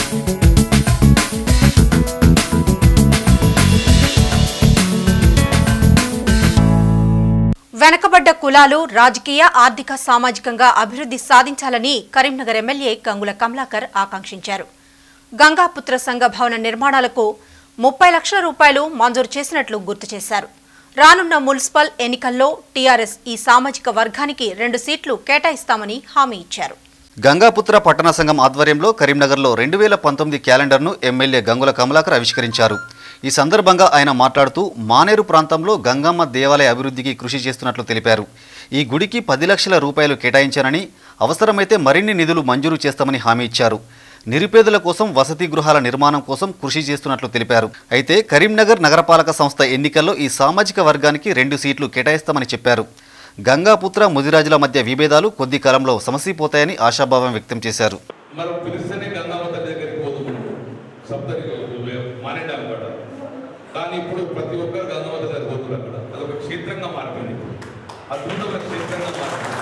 వెనకబడ్డ కులాలు రాజకీయ ఆర్థిక సామాజికంగా అభివృద్ధి సాధించాలని కరీంనగర్ ఎమ్మెల్యే గంగుల కమలాకర్ ఆకాంక్షించారు గంగాపుత్ర సంఘ భవన నిర్మాణాలకు ముప్పై లక్షల రూపాయలు మంజూరు చేసినట్లు గుర్తు చేశారు రానున్న మున్సిపల్ ఎన్నికల్లో టీఆర్ఎస్ ఈ సామాజిక వర్గానికి రెండు సీట్లు కేటాయిస్తామని హామీ ఇచ్చారు గంగాపుత్ర పట్టణ సంఘం ఆధ్వర్యంలో కరీంనగర్లో రెండు వేల పంతొమ్మిది క్యాలెండర్ను ఎమ్మెల్యే గంగుల కమలాకర్ ఆవిష్కరించారు ఈ సందర్భంగా ఆయన మాట్లాడుతూ మానేరు ప్రాంతంలో గంగమ్మ దేవాలయ అభివృద్ధికి కృషి చేస్తున్నట్లు తెలిపారు ఈ గుడికి పది లక్షల రూపాయలు కేటాయించానని అవసరమైతే మరిన్ని నిధులు మంజూరు చేస్తామని హామీ ఇచ్చారు నిరుపేదల కోసం వసతి గృహాల నిర్మాణం కోసం కృషి చేస్తున్నట్లు తెలిపారు అయితే కరీంనగర్ నగరపాలక సంస్థ ఎన్నికల్లో ఈ సామాజిక వర్గానికి రెండు సీట్లు కేటాయిస్తామని చెప్పారు గంగాపుత్ర ముదిరాజుల మధ్య విభేదాలు కొద్ది కాలంలో సమసిపోతాయని ఆశాభావం వ్యక్తం చేశారు మనం పిలిస్తేనే గంగామ్మ తల్లి దగ్గరికి పోతున్నాం సప్తరి మానేట అనమాట కానీ ఇప్పుడు ప్రతి ఒక్కరు గంగమ్మ తల్లి దగ్గరికి పోతున్నారు అక్కడ అదొక క్షేత్రంగా మారిపోయింది అద్భుతమైన క్షేత్రంగా మారిపోయింది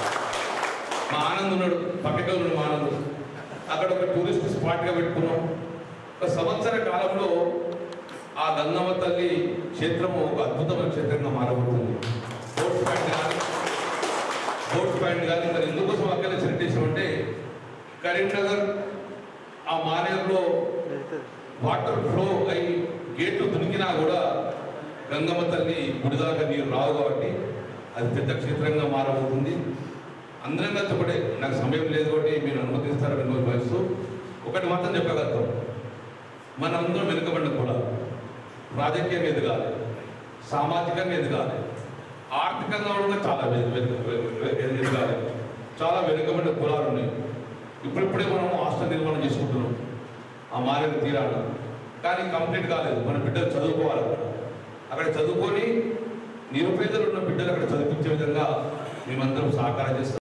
మా ఆనంద్ ఉన్నాడు పక్కగా ఉన్నాడు మా ఆనంద్ అక్కడ ఒక టూరిస్ట్ స్పాట్గా పెట్టుకున్నాం ఒక సంవత్సర కాలంలో ఆ గంగమ్మ తల్లి క్షేత్రము ఒక అద్భుతమైన క్షేత్రంగా మారబోతుంది బోట్స్ పాయింట్ కానీ బోట్స్ పాయింట్ కానీ మరి ఎందుకోసం అక్కడ సెలెక్ట్ చేసామంటే కరీంనగర్ ఆ మానేరులో వాటర్ ఫ్లో అయి గేట్లు దునికినా కూడా గంగమ్మ తల్లి గుడిదాకా నీరు రావు కాబట్టి అది పెద్ద క్షేత్రంగా మారబోతుంది అందరం కష్టపడే నాకు సమయం లేదు కాబట్టి మీరు అనుమతిస్తారని నేను భావిస్తూ ఒకటి మాత్రం చెప్పగలుగుతాం మనందరం వెనుకబడిన కూడా రాజకీయంగా ఎదగాలి సామాజికంగా ఎదగాలి ఆర్థికంగా కూడా చాలా వెను- వెను- వెను- ఎదగాలి చాలా వెనుకబడిన కులాలు ఉన్నాయి ఇప్పుడిప్పుడే మనం హాస్టల్ నిర్మాణం చేసుకుంటున్నాం ఆ మారిన తీరాలు కానీ కంప్లీట్ కాలేదు మన బిడ్డలు చదువుకోవాలి అక్కడ అక్కడ చదువుకొని నిరుపేదలు ఉన్న బిడ్డలు అక్కడ చదివించే విధంగా మేమందరం సహకారం చేస్తాం